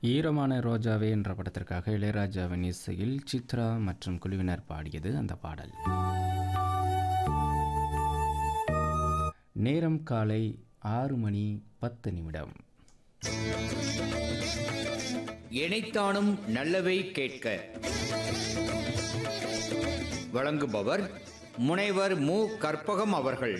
ஈரமான ரோஜாவே என்ற படத்திற்காக இளையராஜாவின் இசையில் சித்ரா மற்றும் குழுவினர் பாடியது அந்த பாடல் நேரம் காலை ஆறு மணி பத்து நிமிடம் இணைத்தானும் நல்லவை கேட்க வழங்குபவர் முனைவர் மு கற்பகம் அவர்கள்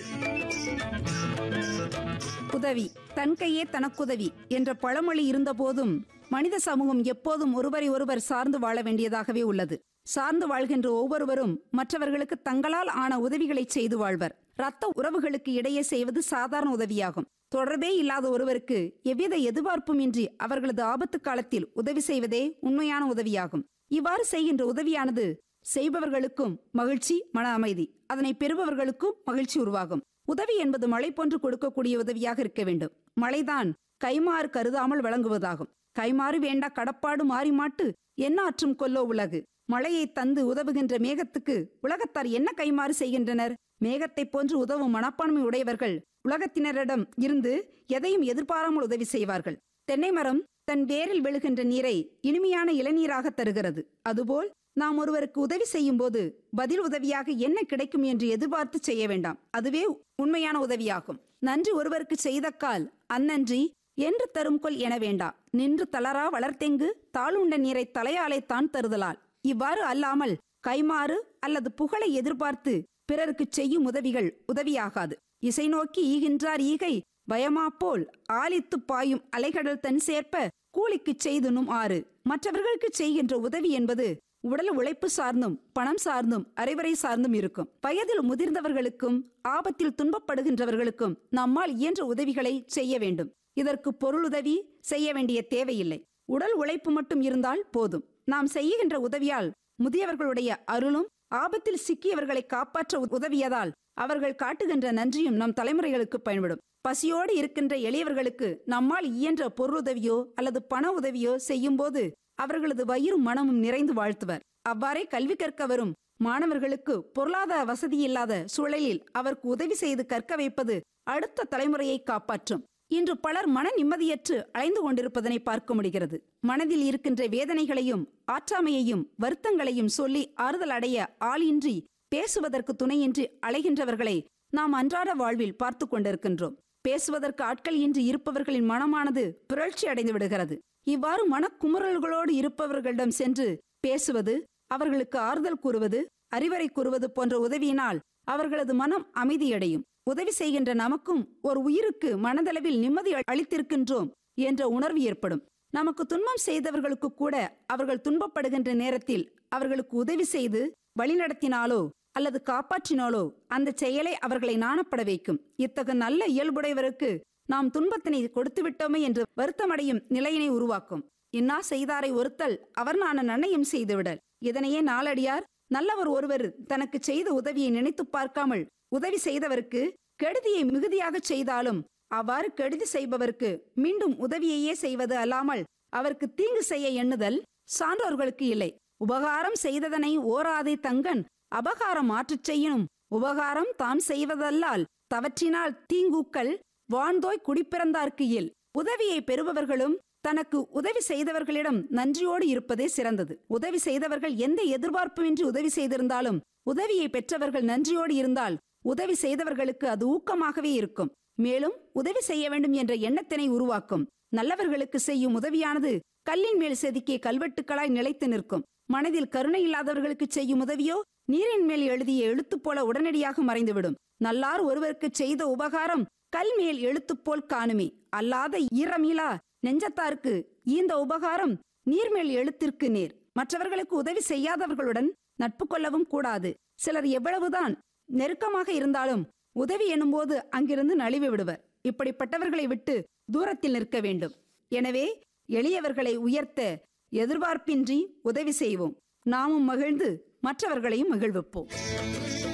உதவி தன் கையே தனக்குதவி என்ற பழமொழி இருந்தபோதும் மனித சமூகம் எப்போதும் ஒருவரை ஒருவர் சார்ந்து வாழ வேண்டியதாகவே உள்ளது சார்ந்து வாழ்கின்ற ஒவ்வொருவரும் மற்றவர்களுக்கு தங்களால் ஆன உதவிகளை செய்து வாழ்வர் ரத்த உறவுகளுக்கு இடையே செய்வது சாதாரண உதவியாகும் தொடர்பே இல்லாத ஒருவருக்கு எவ்வித எதிர்பார்ப்பும் இன்றி அவர்களது ஆபத்து காலத்தில் உதவி செய்வதே உண்மையான உதவியாகும் இவ்வாறு செய்கின்ற உதவியானது செய்பவர்களுக்கும் மகிழ்ச்சி மன அமைதி அதனை பெறுபவர்களுக்கும் மகிழ்ச்சி உருவாகும் உதவி என்பது மழை போன்று கொடுக்கக்கூடிய உதவியாக இருக்க வேண்டும் மழைதான் கைமாறு கருதாமல் வழங்குவதாகும் கைமாறு வேண்டா கடப்பாடு மாறி மாட்டு என்ன ஆற்றும் கொல்லோ உலகு மழையை தந்து உதவுகின்ற மேகத்துக்கு உலகத்தார் என்ன கைமாறு செய்கின்றனர் மேகத்தைப் போன்று உதவும் மனப்பான்மை உடையவர்கள் உலகத்தினரிடம் இருந்து எதையும் எதிர்பாராமல் உதவி செய்வார்கள் தென்னை மரம் தன் வேரில் விழுகின்ற நீரை இனிமையான இளநீராக தருகிறது அதுபோல் நாம் ஒருவருக்கு உதவி செய்யும் போது பதில் உதவியாக என்ன கிடைக்கும் என்று எதிர்பார்த்து செய்ய வேண்டாம் அதுவே உண்மையான உதவியாகும் நன்றி ஒருவருக்கு செய்த கால் அந்நன்றி என்று தரும் கொள் என வேண்டா நின்று தளரா வளர்த்தெங்கு தாளுண்ட நீரை தலையாலை தான் தருதலால் இவ்வாறு அல்லாமல் கைமாறு அல்லது புகழை எதிர்பார்த்து பிறருக்கு செய்யும் உதவிகள் உதவியாகாது இசை நோக்கி ஈகின்றார் ஈகை பயமா போல் ஆலித்து பாயும் அலைகடல் தன் சேர்ப்ப கூலிக்குச் செய்துனும் ஆறு மற்றவர்களுக்கு செய்கின்ற உதவி என்பது உடல் உழைப்பு சார்ந்தும் பணம் சார்ந்தும் அரைவரை சார்ந்தும் இருக்கும் வயதில் முதிர்ந்தவர்களுக்கும் ஆபத்தில் துன்பப்படுகின்றவர்களுக்கும் நம்மால் இயன்ற உதவிகளை செய்ய வேண்டும் இதற்கு பொருளுதவி செய்ய வேண்டிய தேவையில்லை உடல் உழைப்பு மட்டும் இருந்தால் போதும் நாம் செய்கின்ற உதவியால் முதியவர்களுடைய அருளும் ஆபத்தில் சிக்கியவர்களை காப்பாற்ற உதவியதால் அவர்கள் காட்டுகின்ற நன்றியும் நம் தலைமுறைகளுக்கு பயன்படும் பசியோடு இருக்கின்ற எளியவர்களுக்கு நம்மால் இயன்ற பொருளுதவியோ அல்லது பண உதவியோ செய்யும்போது அவர்களது வயிறும் மனமும் நிறைந்து வாழ்த்துவர் அவ்வாறே கல்வி கற்க வரும் மாணவர்களுக்கு பொருளாதார வசதி இல்லாத சூழலில் அவருக்கு உதவி செய்து கற்க வைப்பது அடுத்த தலைமுறையை காப்பாற்றும் இன்று பலர் மன நிம்மதியற்று அலைந்து கொண்டிருப்பதனை பார்க்க முடிகிறது மனதில் இருக்கின்ற வேதனைகளையும் ஆற்றாமையையும் வருத்தங்களையும் சொல்லி ஆறுதல் அடைய ஆளின்றி பேசுவதற்கு துணையின்றி அலைகின்றவர்களை நாம் அன்றாட வாழ்வில் பார்த்து கொண்டிருக்கின்றோம் பேசுவதற்கு ஆட்கள் இன்றி இருப்பவர்களின் மனமானது புரட்சி அடைந்து விடுகிறது இவ்வாறு மனக்குமுறல்களோடு இருப்பவர்களிடம் சென்று பேசுவது அவர்களுக்கு ஆறுதல் கூறுவது அறிவுரை கூறுவது போன்ற உதவியினால் அவர்களது மனம் அமைதியடையும் உதவி செய்கின்ற நமக்கும் ஒரு உயிருக்கு மனதளவில் நிம்மதி அளித்திருக்கின்றோம் என்ற உணர்வு ஏற்படும் நமக்கு துன்பம் செய்தவர்களுக்கு கூட அவர்கள் துன்பப்படுகின்ற நேரத்தில் அவர்களுக்கு உதவி செய்து வழிநடத்தினாலோ அல்லது காப்பாற்றினாலோ அந்த செயலை அவர்களை நாணப்பட வைக்கும் இத்தகைய நல்ல இயல்புடையவருக்கு நாம் துன்பத்தினை கொடுத்து விட்டோமே என்று வருத்தமடையும் நிலையினை உருவாக்கும் இன்னா செய்தாரை ஒருத்தல் அவர் நான நன்னையும் செய்துவிடல் இதனையே நாளடியார் நல்லவர் ஒருவர் தனக்கு செய்த உதவியை நினைத்து பார்க்காமல் உதவி செய்தவருக்கு கெடுதியை மிகுதியாக செய்தாலும் அவ்வாறு கெடுதி செய்பவருக்கு மீண்டும் உதவியையே செய்வது அல்லாமல் அவருக்கு தீங்கு செய்ய எண்ணுதல் சான்றோர்களுக்கு இல்லை உபகாரம் செய்ததனை ஓராதே தங்கன் அபகாரம் மாற்றச் செய்யணும் உபகாரம் தான் செய்வதல்லால் தவற்றினால் தீங்கூக்கள் வான்தோய் குடிப்பிறந்தார்க்கு இயல் உதவியை பெறுபவர்களும் தனக்கு உதவி செய்தவர்களிடம் நன்றியோடு இருப்பதே சிறந்தது உதவி செய்தவர்கள் எந்த எதிர்பார்ப்புமின்றி உதவி செய்திருந்தாலும் உதவியை பெற்றவர்கள் நன்றியோடு இருந்தால் உதவி செய்தவர்களுக்கு அது ஊக்கமாகவே இருக்கும் மேலும் உதவி செய்ய வேண்டும் என்ற எண்ணத்தினை உருவாக்கும் நல்லவர்களுக்கு செய்யும் உதவியானது கல்லின் மேல் செதுக்கிய கல்வெட்டுக்களாய் நிலைத்து நிற்கும் மனதில் கருணை இல்லாதவர்களுக்கு செய்யும் உதவியோ நீரின் மேல் எழுதிய எழுத்து போல உடனடியாக மறைந்துவிடும் நல்லார் ஒருவருக்கு செய்த உபகாரம் கல் மேல் எழுத்து போல் காணுமே அல்லாத ஈரமீளா நெஞ்சத்தாருக்கு ஈந்த உபகாரம் நீர்மேல் எழுத்திற்கு நேர் மற்றவர்களுக்கு உதவி செய்யாதவர்களுடன் நட்பு கொள்ளவும் கூடாது சிலர் எவ்வளவுதான் நெருக்கமாக இருந்தாலும் உதவி எனும்போது அங்கிருந்து நழுவி விடுவர் இப்படிப்பட்டவர்களை விட்டு தூரத்தில் நிற்க வேண்டும் எனவே எளியவர்களை உயர்த்த எதிர்பார்ப்பின்றி உதவி செய்வோம் நாமும் மகிழ்ந்து மற்றவர்களையும் மகிழ்விப்போம்